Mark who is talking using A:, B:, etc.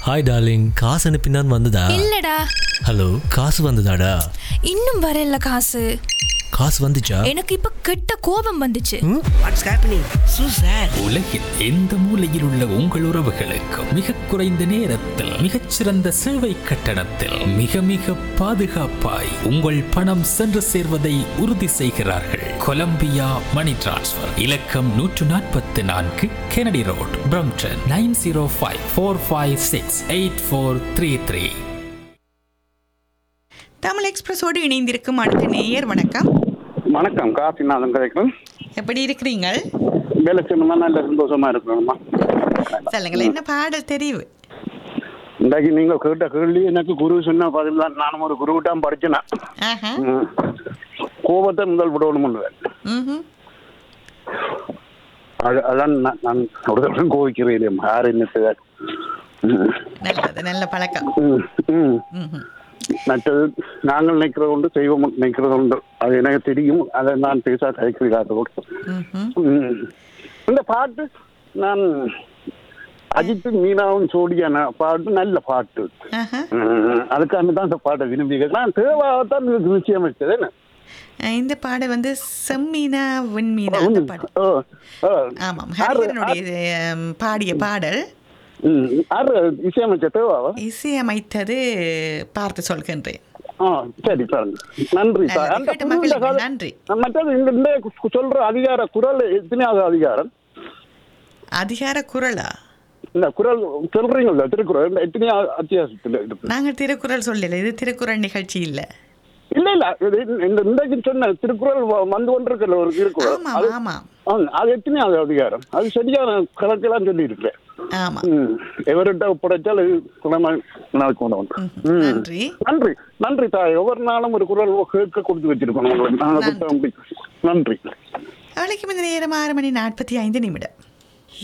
A: Hi darling காசு அனுப்பினான் வந்ததா
B: இல்லடா
A: ஹலோ காசு வந்ததாடா
B: இன்னும் வரல காசு
A: காசு வந்துச்சா
B: எனக்கு இப்ப கெட்ட கோபம் வந்துச்சு
C: வாட்ஸ் ஹேப்பனிங் சூ சார்
D: உலகில் எந்த மூலையில் உள்ள உங்கள் உறவுகளுக்கும் மிக குறைந்த நேரத்தில் மிகச்சிறந்த சேவை கட்டணத்தில் மிக மிக பாதுகாப்பாய் உங்கள் பணம் சென்று சேர்வதை உறுதி செய்கிறார்கள் கொலம்பியா மணி டிரான்ஸ்ஃபர் இலக்கம் நூற்று நாற்பத்தி நான்கு Kennedy road Brampton nine zero five four five six eight four three three
C: Tamil எக்ஸ்பிரஸோடு இணைந்திருக்கும் அடுத்த நேயர் வணக்கம்
E: வணக்கம் காசிநாதன் கிடைக்கும்
C: எப்படி இருக்கிறீங்க
E: வேலை செய்யணுமா நல்ல சந்தோஷமா இருக்கணுமா
C: சொல்லுங்களேன் என்ன பாடல் தெரிவு
E: இன்றைக்கு நீங்க கேட்ட கேள்வி எனக்கு குரு சொன்ன பதில் தான் நானும் ஒரு குருவிட்டான் படிச்சேன்
C: ஆஹா
E: ம். கோபத்தை முதல் விடணும்
C: ம்ஹும்.
E: அது- அதான் நான் நான் ஒரு தடவை கோவிக்கிறேன் யார் என்ன செய்தார் ம்.
C: நல்லது நல்ல பழக்கம்
E: ம். ம்.
C: ம்ஹும்.
E: மற்றது நாங்கள் நினைக்கிறது உண்டு தெய்வம் நினைக்கிறது உண்டு அது எனக்கு தெரியும் அதை நான் பேச கைக்கிறீர்கள்
C: ம்ஹும்.
E: ம். இந்த பாட்டு நான் அஜித் மீனாவும் சோடியான பாட்டு நல்ல பாட்டு
C: ஆஹா.
E: ம், அதுக்காக தான் இந்த பாட்டை விரும்பி கேட்டேன். நான் தேவாதான் இதுக்கு நிச்சயம் வச்சது என்ன
C: அஹ் இந்த பாடல் வந்து செம்மீனா வெண்மீனா அந்த பாடல்
E: ஓ, ஓ.
C: ஆமாம்
E: யாரு-
C: ஹரிஹரனுடைய அஹ், பாடிய பாடல்
E: ம், யாரு இசையமைச்ச தேவாவா
C: இசையமைத்தது பார்த்து சொல்கின்றேன்
E: ஆ சரி பாருங்க நன்றி சார்
C: நல்லது.
E: அந்த
C: கேட்டு
E: புது இந்த
C: மகிழுங்க.
E: கால-
C: நன்றி.
E: மற்றது இந்த இந்த சொல்ற அதிகார குரல் எத்தனையாவது அதிகாரம்
C: அதிகார குரலா
E: இந்த குரல் சொல்றீங்கல்ல திருக்குறள் இந்த எத்தனையாவது அத்தியாசத்துல இருக்கு
C: நாங்கள் திருக்குறள் சொல்லல இது திருக்குறள் நிகழ்ச்சி இல்ல
E: இல்ல இல்ல இது இந்த இன்றைக்கு சொன்ன திருக்குறள் வ- வந்து கொண்டிருக்கல ஒரு திருக்குறள்
C: ஆமாம்
E: அது
C: ஆமாம்
E: ஆ, அது எத்தனையாவது அதிகாரம் அது சரியான கணக்கெல்லாம் சொல்லி இருக்கிறேன்
C: ஆமாம்
E: ம். எவர்கிட்ட ஒப்படைச்சால் அது குணமா நடக்கும் உண்டு. ம்.
C: நன்றி
E: நன்றி நன்றி தாய் ஒவ்வொரு நாளும் ஒரு குரல் கேட்க கொடுத்து வச்சிருக்கோம் உங்களுக்கு நாங்க கொடுத்த நன்றி நன்றி
C: அவளுக்கு இந்த நேரம் ஆறு மணி நாற்பத்தி ஐந்து நிமிடம்